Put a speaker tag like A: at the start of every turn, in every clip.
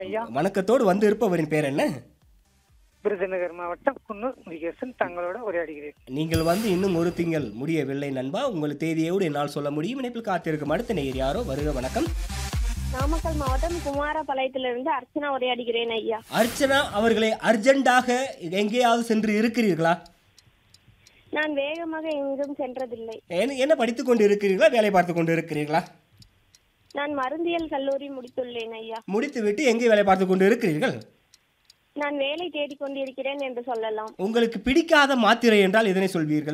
A: ஐயா
B: வணக்கத்தோடு வந்து இருப்பவரின் பேர் என்ன
A: விருதுநகர் மாவட்டம் குன்னூர் முருகேசன் தங்களோட உரையாடுகிறேன்
B: நீங்கள் வந்து இன்னும் ஒரு திங்கள் முடியவில்லை நண்பா உங்கள் தேதியோடு என்னால் சொல்ல முடியும் இணைப்பில் காத்திருக்கும் அடுத்த நேயர் யாரோ வருக வணக்கம்
C: நாமக்கல் மாவட்டம் குமாரபாளையத்திலிருந்து அர்ச்சனா உரையாடுகிறேன் ஐயா
B: அர்ச்சனா அவர்களை அர்ஜென்டாக எங்கேயாவது சென்று இருக்கிறீர்களா
C: நான் வேகமாக எங்கும் சென்றதில்லை
B: என்ன என்ன படித்துக் கொண்டு இருக்கிறீர்களா வேலை பார்த்து கொண்டு இருக்கிறீர்களா
C: நான் மருந்தியல் கல்லூரி முடித்துள்ளேன் ஐயா
B: முடித்துவிட்டு எங்கே வேலை பார்த்து கொண்டு இருக்கிறீர்கள்
C: நான் வேலை தேடிக் கொண்டிருக்கிறேன் என்று சொல்லலாம்
B: உங்களுக்கு பிடிக்காத மாத்திரை என்றால் எதனை சொல்வீர்கள்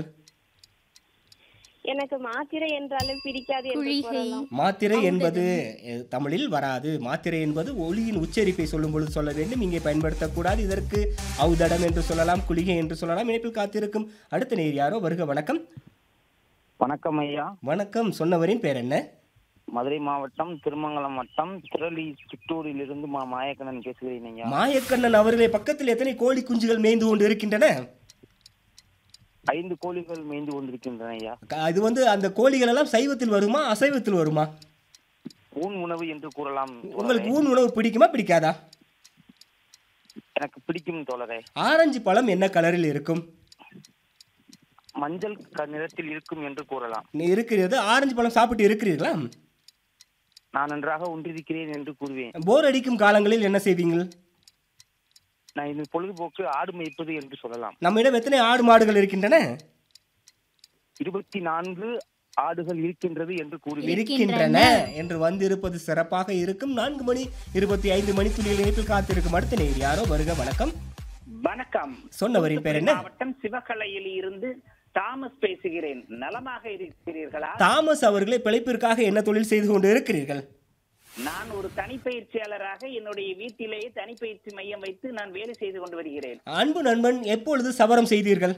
C: எனக்கு மாத்திரை என்றாலே பிடிக்காது என்று கூறலாம்
B: மாத்திரை என்பது அஹ், தமிழில் வராது மாத்திரை என்பது ஒளியின் உச்சரிப்பை சொல்லும் பொழுது சொல்ல வேண்டும் இங்கே பயன்படுத்தக்கூடாது இதற்கு ஔதடம் என்று சொல்லலாம் குளிகை என்று சொல்லலாம் இணைப்பில் காத்திருக்கும் அடுத்த நேர் யாரோ வருக வணக்கம்
D: வணக்கம் ஐயா
B: வணக்கம் சொன்னவரின் பேர் என்ன
D: மதுரை மாவட்டம் திருமங்கலம் வட்டம் திரளி சிற்றூரில் இருந்து மா மாயக்கண்ணன் பேசுகிறேன் ஐயா
B: மாயக்கண்ணன் அவர்களை பக்கத்தில் எத்தனை கோழி குஞ்சுகள் மேய்ந்து கொண்டு இருக்கின்றன
D: ஐந்து கோழிகள் மேய்ந்து கொண்டிருக்கின்றன ஐயா
B: க- அது வந்து அந்த கோழிகள் எல்லாம் சைவத்தில் வருமா அசைவத்தில் வருமா
D: ஊன் உணவு என்று கூறலாம்
B: உங்களுக்கு
D: தோழரே.
B: ஊன் உணவு பிடிக்குமா பிடிக்காதா
D: எனக்கு பிடிக்கும் தோழரே
B: ஆரஞ்சு பழம் என்ன கலரில் இருக்கும்
D: மஞ்சள் க- நிறத்தில் இருக்கும் என்று கூறலாம்
B: நீ இருக்கிறது ஆரஞ்சு பழம் சாப்பிட்டு இருக்கிறீர்களா
D: நான் நன்றாக ஒன்றிருக்கிறேன் என்று கூறுவேன்
B: போர் அடிக்கும் காலங்களில் என்ன செய்வீங்கள்
D: நான் இது பொழுதுபோக்கு ஆடு மேய்ப்பது என்று சொல்லலாம்
B: நம்மிடம் எத்தனை ஆடு மாடுகள் இருக்கின்றன
D: இருபத்தி நான்கு ஆடுகள் இருக்கின்றது என்று கூறுவேன்
B: இருக்கின்றன என்று வந்திருப்பது சிறப்பாக இருக்கும் நான்கு மணி இருபத்தி ஐந்து மணி துளியில் இணைப்பில் காத்திருக்கும் அடுத்த நேர் யாரோ வருக வணக்கம்
E: வணக்கம்
B: சொன்னவரின் பேர் என்ன
E: மாவட்டம் சிவகலையில் இருந்து தாமஸ் பேசுகிறேன் நலமாக இருக்கிறீர்களா
B: தாமஸ் அவர்களை பிழைப்பிற்காக என்ன தொழில் செய்து கொண்டு இருக்கிறீர்கள்
E: நான் ஒரு தனிப்பயிற்சியாளராக என்னுடைய வீட்டிலேயே தனிப்பயிற்சி மையம் வைத்து நான் வேலை செய்து கொண்டு வருகிறேன்
B: அன்பு நண்பன் எப்பொழுது சவரம் செய்தீர்கள்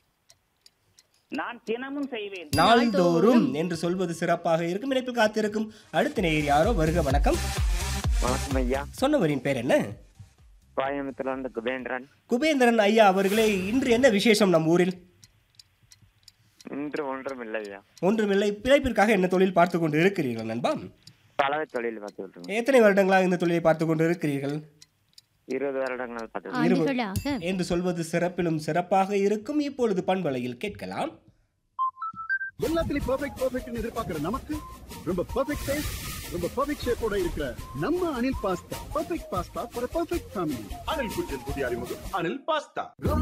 E: நான் தினமும் செய்வேன்
B: நாள்தோறும் என்று சொல்வது சிறப்பாக இருக்கும் இணைப்பில் காத்திருக்கும் அடுத்த நேர் யாரோ வருக வணக்கம்
F: வணக்கம் ஐயா
B: சொன்னவரின் பேர் என்ன
F: கோயம்புத்தூர்ல இருந்து குபேந்திரன்
B: குபேந்திரன் ஐயா அவர்களே இன்று என்ன விசேஷம் நம் ஊரில்
F: இன்று ஒன்றும் இல்லை ஐயா
B: ஒன்றுமில்லை பிழைப்பிற்காக என்ன தொழில் பார்த்து கொண்டு இருக்கிறீர்கள் நண்பா
F: பலவை தொழில் பார்த்துக்கிட்டு இருக்கோம்
B: எத்தனை வருடங்களாக இந்த தொழிலை பார்த்து கொண்டு இருக்கிறீர்கள்
F: இருபது வருடங்கள் பார்த்துட்டு
G: ஆண்டுகளாக
B: என்று சொல்வது சிறப்பிலும் சிறப்பாக இருக்கும் இப்பொழுது பண்பலையில் கேட்கலாம்
H: எல்லாத்துலயும் பெர்ஃபெக்ட் பெர்ஃபெக்ட்னு எதிர்பார்க்கிற நமக்கு ரொம்ப பெர்ஃபெக்ட் டேஸ்ட் ரொம்ப பெர்ஃபெக்ட் ஷேப்போட இருக்கிற நம்ம Anil pasta perfect pasta for perfect family
I: Anil kitchen புதிய அறிமுகம் Anil pasta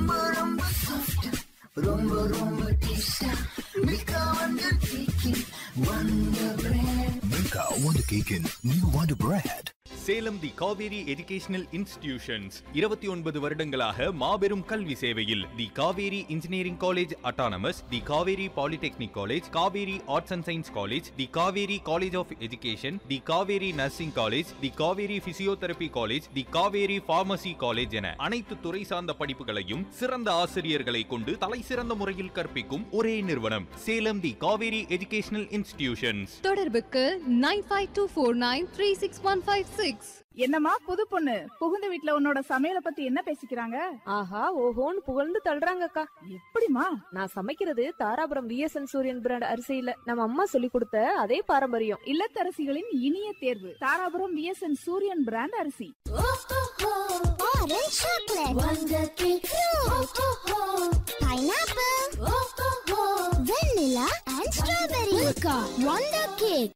J: Salem the Kaveri educational institutions இருபத்தி ஒன்பது வருடங்களாக மாபெரும் கல்வி சேவையில் the Kaveri engineering college autonomous the Kaveri polytechnic college Kaveri arts and science college the Kaveri college of education the Kaveri nursing college the Kaveri physiotherapy college the Kaveri pharmacy college என அனைத்து துறை சார்ந்த படிப்புகளையும் சிறந்த ஆசிரியர்களை கொண்டு தலை சிறந்த முறையில் கற்பிக்கும் ஒரே நிறுவனம் Salem the Kaveri educational institutions
G: தொடர்புக்கு nine five two four nine three six one five six
K: என்னம்மா புது பொண்ணு புகுந்த வீட்ல உன்னோட சமையல பத்தி என்ன பேசிக்கிறாங்க
L: ஆஹா ஓஹோன்னு புகழ்ந்து தள்ளுறாங்கக்கா
K: எப்படிமா
L: நான் சமைக்கிறது தாராபுரம் விஎஸ்என் சூரியன் பிராண்ட் அரிசியில நம்ம அம்மா சொல்லி கொடுத்த அதே பாரம்பரியம்
K: இல்லத்தரசிகளின் இனிய தேர்வு தாராபுரம் விஎஸ்என் சூரியன் பிராண்ட் அரிசி
M: Orange chocolate. Wonder cake. Fruit. Pineapple. Vanilla and strawberry. Milka. Wonder cake.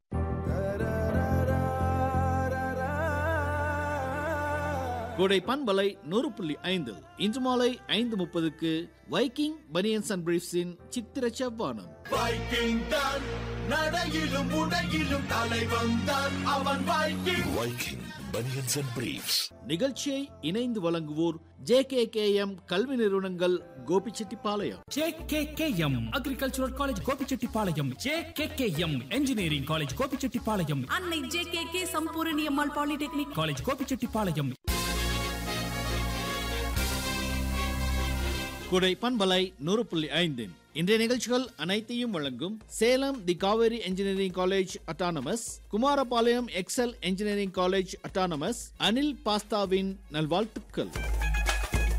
N: கோடை பண்பலை நூறு புள்ளி ஐந்து இன்று மாலை ஐந்து முப்பதுக்கு வைக்கிங் பனியன்ஸ் அண்ட் பிரீஃப்ஸின் சித்திர செவ்வானம்
I: வைக்கிங் தான் நடையிலும் உடையிலும் தலைவன் தான் அவன் Viking Viking banians and briefs
N: நிகழ்ச்சியை இணைந்து வழங்குவோர் ஜே கே கே எம் கல்வி நிறுவனங்கள் Gobichettipalayam
O: JKKM agricultural college Gobichettipalayam JKKM engineering college Gobichettipalayam
P: Annai J K K Sampoorani Ammal polytechnic
O: college Gobichettipalayam
N: குடை பண்பலை நூறு புள்ளி ஐந்து இன்றைய நிகழ்ச்சிகள் அனைத்தையும் வழங்கும் Salem the Kaveri engineering college autonomous Kumarapalayam Excel engineering college autonomous Anil பாஸ்தாவின் நல்வாழ்த்துக்கள்